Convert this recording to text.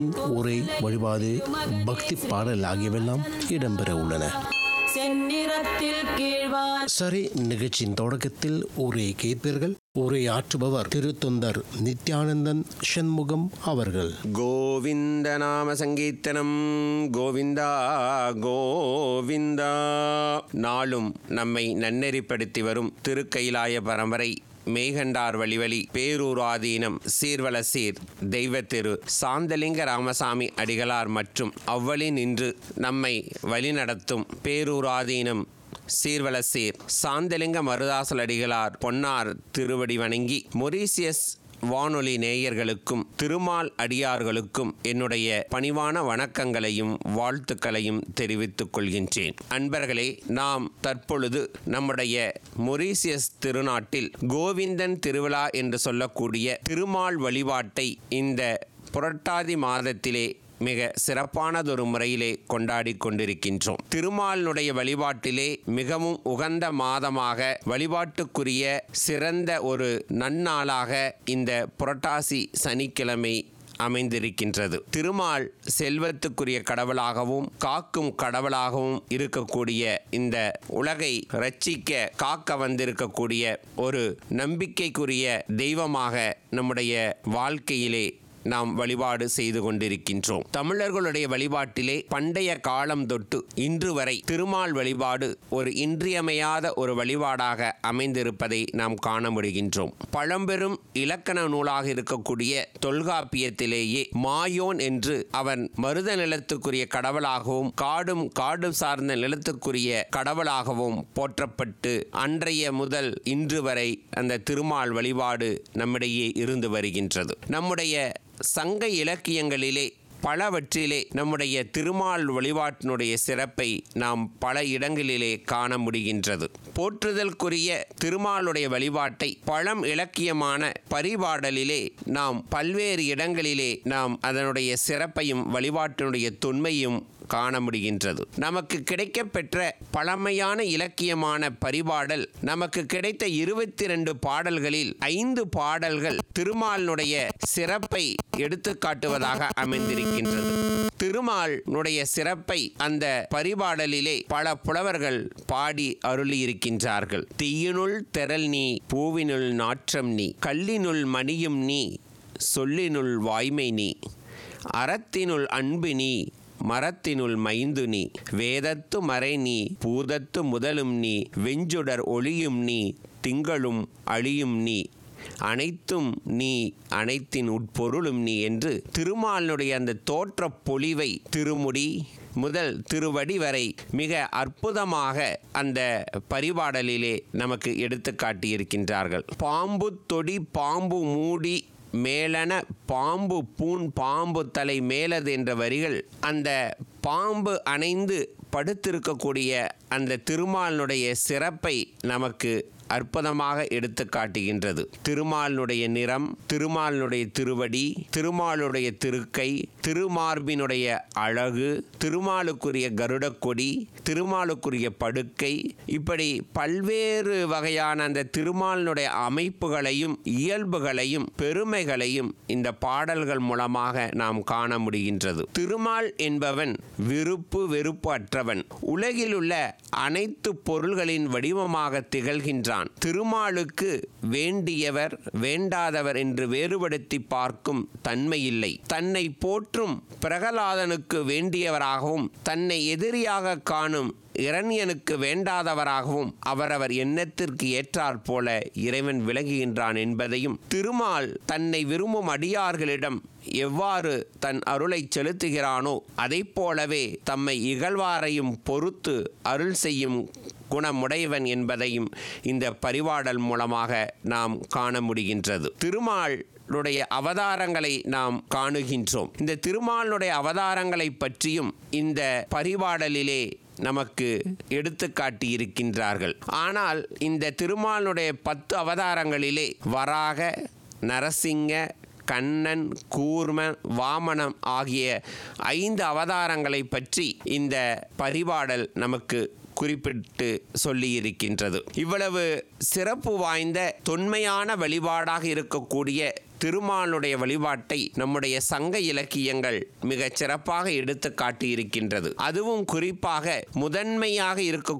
உரை வழிபாடு பக்தி பாடல் ஆகியவெல்லாம் இடம்பெற உள்ளன செந்நிறத்தில் கீழ்வார் சரி நிகழ்ச்சியின் தொடக்கத்தில் உரை கேட்பீர்கள் உரை ஆற்றுபவர் திருத்தொந்தர் நித்யானந்தன் சண்முகம் அவர்கள் கோவிந்த நாம சங்கீர்த்தனம் கோவிந்தா கோவிந்தா நாளும் நம்மை நன்னெறிப்படுத்தி வரும் திருக்கைலாய பரம்பரை மேகண்டார் வழிவழி பேரூராதீனம் சீர்வல சீர் தெய்வ திரு சாந்தலிங்க ராமசாமி அடிகளார் மற்றும் அவ்வழி நின்று நம்மை வழிநடத்தும் பேரூராதீனம் சீர்வலசீர் சாந்தலிங்க மருதாசல் அடிகளார் பொன்னார் திருவடி வணங்கி மொரீசியஸ் வானொலி நேயர்களுக்கும் திருமால் அடியார்களுக்கும் என்னுடைய பணிவான வணக்கங்களையும் வாழ்த்துக்களையும் தெரிவித்துக் கொள்கின்றேன் அன்பர்களே நாம் தற்பொழுது நம்முடைய மொரீசியஸ் திருநாட்டில் கோவிந்தன் திருவிழா என்று சொல்லக்கூடிய திருமால் வழிபாட்டை இந்த புரட்டாதி மாதத்திலே மிக சிறப்பானதொரு முறையிலே கொண்டாடி கொண்டிருக்கின்றோம் திருமாலினுடைய வழிபாட்டிலே மிகவும் உகந்த மாதமாக வழிபாட்டுக்குரிய சிறந்த ஒரு நன்னாளாக இந்த புரட்டாசி சனிக்கிழமை அமைந்திருக்கின்றது திருமால் செல்வத்துக்குரிய கடவுளாகவும் காக்கும் கடவுளாகவும் இருக்கக்கூடிய இந்த உலகை ரட்சிக்க காக்க வந்திருக்கக்கூடிய ஒரு நம்பிக்கைக்குரிய தெய்வமாக நம்முடைய வாழ்க்கையிலே நாம் வழிபாடு செய்து கொண்டிருக்கின்றோம் தமிழர்களுடைய வழிபாட்டிலே பண்டைய காலம் தொட்டு இன்று வரை திருமால் வழிபாடு ஒரு இன்றியமையாத ஒரு வழிபாடாக அமைந்திருப்பதை நாம் காண முடிகின்றோம் பழம்பெரும் இலக்கண நூலாக இருக்கக்கூடிய தொல்காப்பியத்திலேயே மாயோன் என்று அவன் மருத நிலத்துக்குரிய கடவுளாகவும் காடும் காடு சார்ந்த நிலத்துக்குரிய கடவுளாகவும் போற்றப்பட்டு அன்றைய முதல் இன்று வரை அந்த திருமால் வழிபாடு நம்மிடையே இருந்து வருகின்றது நம்முடைய சங்க இலக்கியங்களிலே பலவற்றிலே நம்முடைய திருமால் வழிபாட்டினுடைய சிறப்பை நாம் பல இடங்களிலே காண முடிகின்றது போற்றுதல்குரிய திருமாலுடைய வழிபாட்டை பழம் இலக்கியமான பரிபாடலிலே நாம் பல்வேறு இடங்களிலே நாம் அதனுடைய சிறப்பையும் வழிபாட்டினுடைய தொன்மையும் காண முடிகின்றது நமக்கு கிடைக்கப்பெற்ற பழமையான இலக்கியமான பரிபாடல் நமக்கு கிடைத்த இருபத்தி ரெண்டு பாடல்களில் ஐந்து பாடல்கள் திருமாலினுடைய சிறப்பை எடுத்துக்காட்டுவதாக அமைந்திருக்கின்றது திருமாலினுடைய சிறப்பை அந்த பரிபாடலிலே பல புலவர்கள் பாடி அருளியிருக்கின்றார்கள் தீயினுள் தெரல் நீ பூவினுள் நாற்றம் நீ கல்லினுள் மணியும் நீ சொல்லினுள் வாய்மை நீ அறத்தினுள் அன்பு நீ மரத்தினுள் மைந்து நீ வேதத்து மறை நீ பூதத்து முதலும் நீ வெஞ்சுடர் ஒளியும் நீ திங்களும் அழியும் நீ அனைத்தும் நீ அனைத்தின் உட்பொருளும் நீ என்று திருமாலினுடைய அந்த தோற்றப் பொலிவை திருமுடி முதல் திருவடி வரை மிக அற்புதமாக அந்த பரிபாடலிலே நமக்கு எடுத்து காட்டியிருக்கின்றார்கள் பாம்பு தொடி பாம்பு மூடி மேலன பாம்பு பூன் பாம்பு தலை மேலது என்ற வரிகள் அந்த பாம்பு அணைந்து படுத்திருக்கக்கூடிய அந்த திருமாலினுடைய சிறப்பை நமக்கு அற்புதமாக எடுத்து காட்டுகின்றது திருமாலினுடைய நிறம் திருமாலினுடைய திருவடி திருமாலுடைய திருக்கை திருமார்பினுடைய அழகு திருமாலுக்குரிய கருடக்கொடி திருமாலுக்குரிய படுக்கை இப்படி பல்வேறு வகையான அந்த திருமாலினுடைய அமைப்புகளையும் இயல்புகளையும் பெருமைகளையும் இந்த பாடல்கள் மூலமாக நாம் காண முடிகின்றது திருமால் என்பவன் விருப்பு வெறுப்பு அற்றவன் உலகிலுள்ள அனைத்து பொருள்களின் வடிவமாக திகழ்கின்றான் திருமாலுக்கு வேண்டியவர் வேண்டாதவர் என்று வேறுபடுத்தி பார்க்கும் தன்மையில்லை தன்னை போற்றும் பிரகலாதனுக்கு வேண்டியவராகவும் தன்னை எதிரியாக காணும் இரண்யனுக்கு வேண்டாதவராகவும் அவரவர் எண்ணத்திற்கு ஏற்றாற் போல இறைவன் விலகுகின்றான் என்பதையும் திருமால் தன்னை விரும்பும் அடியார்களிடம் எவ்வாறு தன் அருளை செலுத்துகிறானோ அதைப் போலவே தம்மை இகழ்வாரையும் பொறுத்து அருள் செய்யும் குணமுடையவன் என்பதையும் இந்த பரிபாடல் மூலமாக நாம் காண முடிகின்றது திருமால் ளுடைய அவதாரங்களை நாம் காணுகின்றோம் இந்த திருமாலுடைய அவதாரங்களை பற்றியும் இந்த பரிபாடலிலே நமக்கு எடுத்து காட்டியிருக்கின்றார்கள் ஆனால் இந்த திருமாலுடைய பத்து அவதாரங்களிலே வராக நரசிங்க கண்ணன் கூர்மன் வாமனம் ஆகிய ஐந்து அவதாரங்களை பற்றி இந்த பரிபாடல் நமக்கு குறிப்பிட்டு சொல்லியிருக்கின்றது இவ்வளவு சிறப்பு வாய்ந்த தொன்மையான வழிபாடாக இருக்கக்கூடிய திருமாலுடைய வழிபாட்டை நம்முடைய சங்க இலக்கியங்கள் மிகச் சிறப்பாக எடுத்து காட்டியிருக்கின்றது அதுவும் குறிப்பாக முதன்மையாக இருக்க